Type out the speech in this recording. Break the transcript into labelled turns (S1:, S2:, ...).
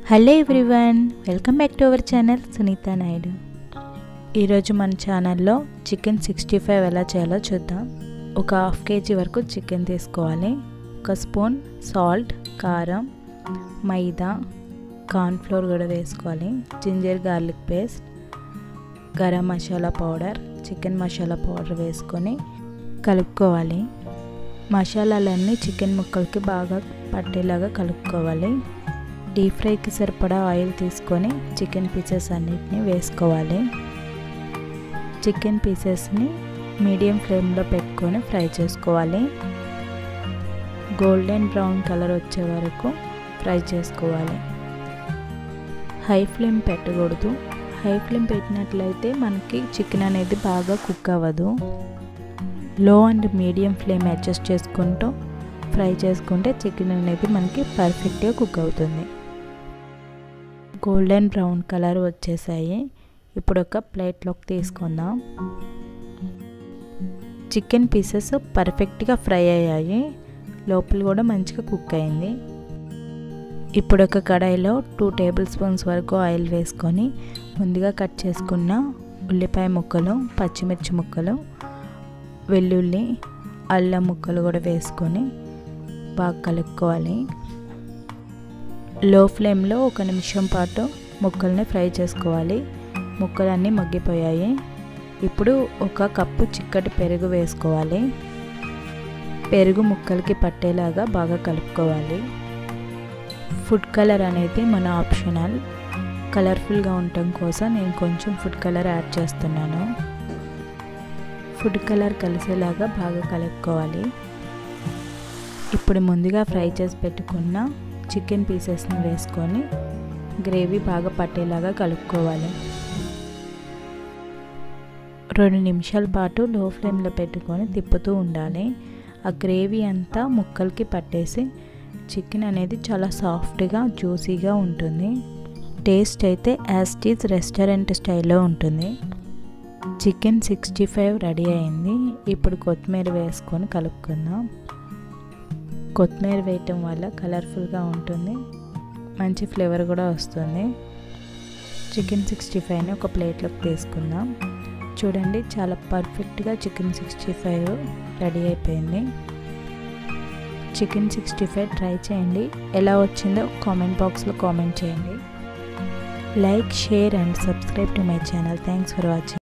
S1: hello everyone welcome back to our channel Sunitha Naidu ఈరోజు మన ఛానల్లో చికెన్ సిక్స్టీ ఫైవ్ ఎలా చేయాలో చూద్దాం ఒక హాఫ్ కేజీ వరకు చికెన్ తీసుకోవాలి ఒక స్పూన్ సాల్ట్ కారం మైదా కార్న్ఫ్లోర్ కూడా వేసుకోవాలి ginger garlic paste garam masala powder chicken masala powder వేసుకొని కలుపుకోవాలి మసాలాలన్నీ చికెన్ ముక్కలకి బాగా పట్టేలాగా కలుపుకోవాలి డీప్ ఫ్రైకి సరిపడా ఆయిల్ తీసుకొని చికెన్ పీసెస్ అన్నిటిని వేసుకోవాలి చికెన్ పీసెస్ని మీడియం ఫ్లేమ్లో పెట్టుకొని ఫ్రై చేసుకోవాలి గోల్డెన్ బ్రౌన్ కలర్ వచ్చే వరకు ఫ్రై చేసుకోవాలి హై ఫ్లేమ్ పెట్టకూడదు హై ఫ్లేమ్ పెట్టినట్లయితే మనకి చికెన్ అనేది బాగా కుక్ అవ్వదు low and medium flame adjust చేసుకుంటూ ఫ్రై చేసుకుంటే చికెన్ అనేది మనకి పర్ఫెక్ట్గా కుక్ అవుతుంది గోల్డెన్ బ్రౌన్ కలర్ వచ్చేసాయి ఇప్పుడు ఒక ప్లేట్లోకి తీసుకుందాం చికెన్ పీసెస్ పర్ఫెక్ట్గా ఫ్రై అయ్యాయి లోపల కూడా మంచిగా కుక్ అయింది ఇప్పుడు ఒక కడాయిలో టూ టేబుల్ స్పూన్స్ వరకు ఆయిల్ వేసుకొని ముందుగా కట్ చేసుకున్న ఉల్లిపాయ ముక్కలు పచ్చిమిర్చి ముక్కలు వెల్లుల్లి అల్లం ముక్కలు కూడా వేసుకొని బాగా కలుపుకోవాలి లో ఫ్లేమ్లో ఒక నిమిషం పాటు ముక్కల్ని ఫ్రై చేసుకోవాలి ముక్కలన్నీ మగ్గిపోయాయి ఇప్పుడు ఒక కప్పు చిక్కటి పెరుగు వేసుకోవాలి పెరుగు ముక్కలకి పట్టేలాగా బాగా కలుపుకోవాలి ఫుడ్ కలర్ అనేది మన ఆప్షనల్ కలర్ఫుల్గా ఉండటం కోసం నేను కొంచెం ఫుడ్ కలర్ యాడ్ చేస్తున్నాను ఫుడ్ కలర్ కలిసేలాగా బాగా కలుపుకోవాలి ఇప్పుడు ముందుగా ఫ్రై చేసి పెట్టుకున్న చికెన్ పీసెస్ని వేసుకొని గ్రేవీ బాగా పట్టేలాగా కలుపుకోవాలి రెండు నిమిషాల పాటు లో ఫ్లేమ్లో పెట్టుకొని తిప్పుతూ ఉండాలి ఆ గ్రేవీ అంతా ముక్కలకి పట్టేసి చికెన్ అనేది చాలా సాఫ్ట్గా జ్యూసీగా ఉంటుంది టేస్ట్ అయితే యాస్టీస్ రెస్టారెంట్ స్టైల్లో ఉంటుంది చికెన్ సిక్స్టీ ఫైవ్ రెడీ అయింది ఇప్పుడు కొత్తిమీర వేసుకొని కలుపుకుందాం కొత్తిమీర వేయటం వల్ల కలర్ఫుల్గా ఉంటుంది మంచి ఫ్లేవర్ కూడా వస్తుంది చికెన్ సిక్స్టీ ఫైవ్ని ఒక ప్లేట్లోకి తీసుకుందాం చూడండి చాలా పర్ఫెక్ట్గా చికెన్ సిక్స్టీ ఫైవ్ రెడీ అయిపోయింది చికెన్ సిక్స్టీ ఫైవ్ ట్రై చేయండి ఎలా వచ్చిందో కామెంట్ బాక్స్లో కామెంట్ చేయండి like share and subscribe to my channel thanks for watching